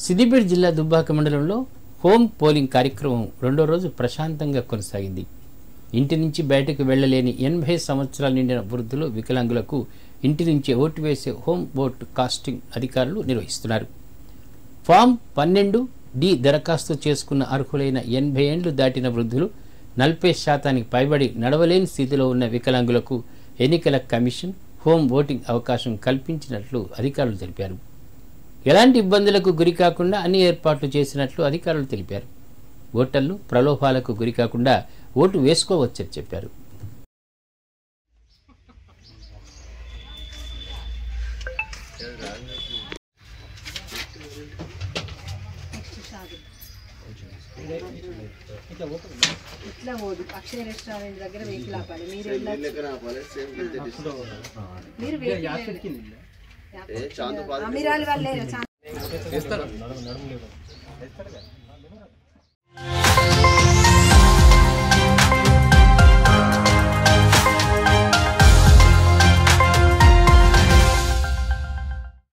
సిద్దిపేట జిల్లా దుబ్బాక మండలంలో home polling కార్యక్రమం రెండో రోజు ప్రశాంతంగా కొనసాగింది ఇంటి నుంచి బయటకు వెళ్లలేని ఎనభై సంవత్సరాలు నిండిన వృద్ధులు వికలాంగులకు ఇంటి నుంచే ఓటు వేసే హోమ్ ఓట్ కాస్టింగ్ అధికారులు నిర్వహిస్తున్నారు ఫామ్ పన్నెండు డి దరఖాస్తు చేసుకున్న అర్హులైన ఎనభై ఏండ్లు దాటిన వృద్ధులు నలభై శాతానికి పైబడి నడవలేని స్థితిలో ఉన్న వికలాంగులకు ఎన్నికల కమిషన్ హోమ్ ఓటింగ్ అవకాశం కల్పించినట్లు అధికారులు తెలిపారు ఎలాంటి ఇబ్బందులకు గురి కాకుండా అన్ని ఏర్పాట్లు చేసినట్లు అధికారులు తెలిపారు ఓటర్లు ప్రలోభాలకు గురి కాకుండా ఓటు వేసుకోవచ్చని చెప్పారు ఇట్లా పోదు అక్షయ రెస్టారెంట్ దగ్గర వెహికల్ ఆపాలి మీరు వెళ్ళొచ్చు మీరు వెహికల్ అమీరాలు వాళ్ళు లేరు చా-